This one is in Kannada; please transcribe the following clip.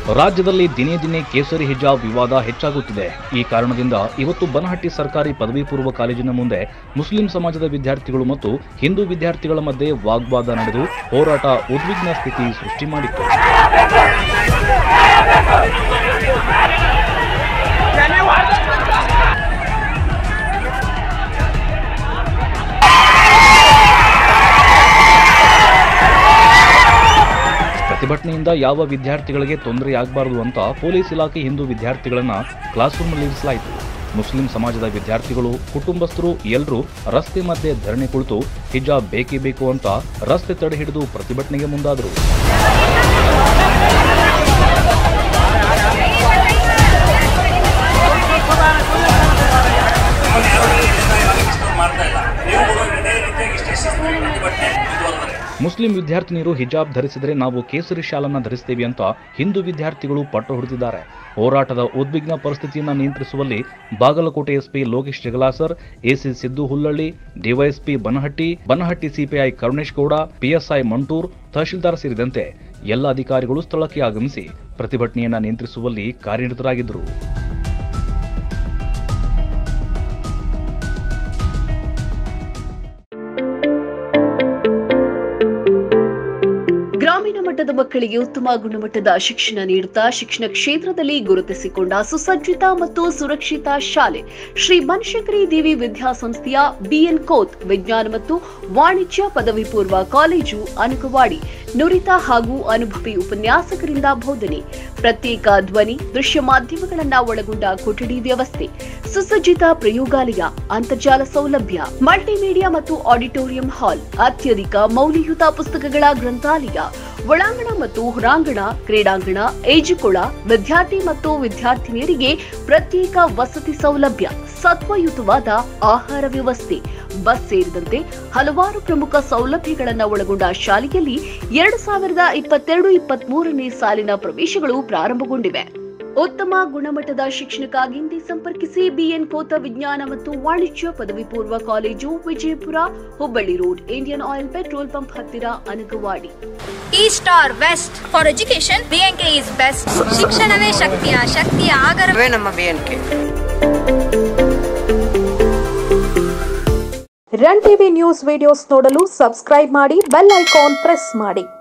ರಾಜ್ಯದಲ್ಲಿ ದಿನೇ ದಿನೇ ಕೇಸರಿ ಹಿಜಾಬ್ ವಿವಾದ ಹೆಚ್ಚಾಗುತ್ತಿದೆ ಈ ಕಾರಣದಿಂದ ಇವತ್ತು ಬನಹಟ್ಟಿ ಸರ್ಕಾರಿ ಪದವಿ ಪೂರ್ವ ಕಾಲೇಜಿನ ಮುಂದೆ ಮುಸ್ಲಿಂ ಸಮಾಜದ ವಿದ್ಯಾರ್ಥಿಗಳು ಮತ್ತು ಹಿಂದೂ ವಿದ್ಯಾರ್ಥಿಗಳ ಮಧ್ಯೆ ವಾಗ್ವಾದ ನಡೆದು ಹೋರಾಟ ಉದ್ವಿಗ್ನ ಸ್ಥಿತಿ ಸೃಷ್ಟಿ ಮಾಡಿತ್ತು ಪ್ರತಿಭಟನೆಯಿಂದ ಯಾವ ವಿದ್ಯಾರ್ಥಿಗಳಿಗೆ ತೊಂದರೆಯಾಗಬಾರದು ಅಂತ ಪೊಲೀಸ್ ಇಲಾಖೆ ಹಿಂದೂ ವಿದ್ಯಾರ್ಥಿಗಳನ್ನ ಕ್ಲಾಸ್ ರೂಮ್ನಲ್ಲಿ ಇರಿಸಲಾಯಿತು ಮುಸ್ಲಿಂ ಸಮಾಜದ ವಿದ್ಯಾರ್ಥಿಗಳು ಕುಟುಂಬಸ್ಥರು ಎಲ್ಲರೂ ರಸ್ತೆ ಮಧ್ಯೆ ಧರಣಿ ಕುಳಿತು ಹಿಜಾಬ್ ಬೇಕೇ ಬೇಕು ಅಂತ ರಸ್ತೆ ತಡೆ ಹಿಡಿದು ಪ್ರತಿಭಟನೆಗೆ ಮುಂದಾದರು ಮಾಡ್ತಾ ಇಲ್ಲ ನೀವು ಕೂಡ ಇದೇ ರೀತಿಯಾಗಿ ಇಷ್ಟೇ ಶಿಸ್ತಿನ ಪ್ರತಿಭಟನೆ ಮುಂದುವರೆದರೆ ಮುಸ್ಲಿಂ ವಿದ್ಯಾರ್ಥಿನಿಯರು ಹಿಜಾಬ್ ಧರಿಸಿದರೆ ನಾವು ಕೇಸರಿ ಶಾಲನ್ನ ಧರಿಸ್ತೇವೆ ಅಂತ ಹಿಂದೂ ವಿದ್ಯಾರ್ಥಿಗಳು ಪಟ್ಟು ಹೊಡೆದಿದ್ದಾರೆ ಹೋರಾಟದ ಉದ್ವಿಗ್ನ ಪರಿಸ್ಥಿತಿಯನ್ನು ನಿಯಂತ್ರಿಸುವಲ್ಲಿ Bagalkot SP Lokesh Jagalasar AC Siddu Hullalli DYSP Banahatti Banahatti CPI Karunesh Gowda PSI Mantur tahsildar ಸೇರಿದಂತೆ ಎಲ್ಲ ಅಧಿಕಾರಿಗಳು ಸ್ಥಳಕ್ಕೆ ಆಗಮಿಸಿ ಪ್ರತಿಭಟನೆಯನ್ನ ನಿಯಂತ್ರಿಸುವಲ್ಲಿ ಕಾರ್ಯನಿರತರಾಗಿದ್ದರು ಗ್ರಾಮೀಣ ಮಟ್ಟದ ಮಕ್ಕಳಿಗೆ ಉತ್ತಮ ಗುಣಮಟ್ಟದ ಶಿಕ್ಷಣ ನೀಡುತ್ತಾ ಶಿಕ್ಷಣ ಕ್ಷೇತ್ರದಲ್ಲಿ ಗುರುತಿಸಿಕೊಂಡ ಸುಸಜ್ಜಿತ ಮತ್ತು ಸುರಕ್ಷಿತ ಶಾಲೆ ಶ್ರೀ ಬನಶಂಕರಿ ದೇವಿ ವಿದ್ಯಾಸಂಸ್ಥೆಯ ಬಿಎನ್ ಕೋತ್ ವಿಜ್ಞಾನ ಮತ್ತು ವಾಣಿಜ್ಯ ಪದವಿ ಪೂರ್ವ ಕಾಲೇಜು ಅನಕವಾಡಿ ನುರಿತ ಹಾಗೂ ಅನುಭವಿ ಉಪನ್ಯಾಸಕರಿಂದ ಬೋಧನೆ ಪ್ರತ್ಯೇಕ ಧ್ವನಿ ದೃಶ್ಯ ಮಾಧ್ಯಮಗಳನ್ನ ಒಳಗೊಂಡ ಕೊಠಡಿ ವ್ಯವಸ್ಥೆ ಸುಸಜ್ಜಿತ ಪ್ರಯೋಗಾಲಯ ಅಂತರ್ಜಾಲ ಸೌಲಭ್ಯ ಮಲ್ಟಿಮೀಡಿಯಾ ಮತ್ತು ಆಡಿಟೋರಿಯಂ ಹಾಲ್ ಅತ್ಯಧಿಕ ಮೌಲ್ಯಯುತ ಪುಸ್ತಕಗಳ ಗ್ರಂಥಾಲಯ ಒಳಾಂಗಣ ಮತ್ತು ಹೊರಾಂಗಣ ಕ್ರೀಡಾಂಗಣ ಈಜುಕೊಳ ವಿದ್ಯಾರ್ಥಿ ಮತ್ತು ವಿದ್ಯಾರ್ಥಿನಿಯರಿಗೆ ಪ್ರತ್ಯೇಕ ವಸತಿ ಸೌಲಭ್ಯ ಸತ್ವಯುತವಾದ ಆಹಾರ ವ್ಯವಸ್ಥೆ ಬಸ್ ಸೇರಿದಂತೆ ಹಲವಾರು ಪ್ರಮುಖ ಸೌಲಭ್ಯಗಳನ್ನು ಒಳಗೊಂಡ ಶಾಲೆಯಲ್ಲಿ ಎರಡು ಸಾವಿರದ ಇಪ್ಪತ್ತೆರಡು ಇಪ್ಪತ್ಮೂರನೇ ಸಾಲಿನ ಪ್ರವೇಶಗಳು ಪ್ರಾರಂಭಗೊಂಡಿವೆ ಉತ್ತಮ ಗುಣಮಟ್ಟದ ಶಿಕ್ಷಣಕ್ಕಾಗಿ ಹಿಂದೆ ಸಂಪರ್ಕಿಸಿ ಬಿಎನ್ ಕೋತ ವಿಜ್ಞಾನ ಮತ್ತು ವಾಣಿಜ್ಯ ಪದವಿ ಪೂರ್ವ college Vijayapura Hubballi road Indian Oil petrol pump ಹತ್ತಿರ ಅನಗವಾಡಿ ಈ star best for education BNK is best ಶಿಕ್ಷಣವೇ ಶಕ್ತಿಯ ಶಕ್ತಿಯ ಆಗರ ಅವೇ ನಮ್ಮ B N K run TV news videos ನೋಡಲು ಸಬ್ಸ್ಕ್ರೈಬ್ ಮಾಡಿ ಬೆಲ್ ಐಕಾನ್ ಪ್ರೆಸ್ ಮಾಡಿ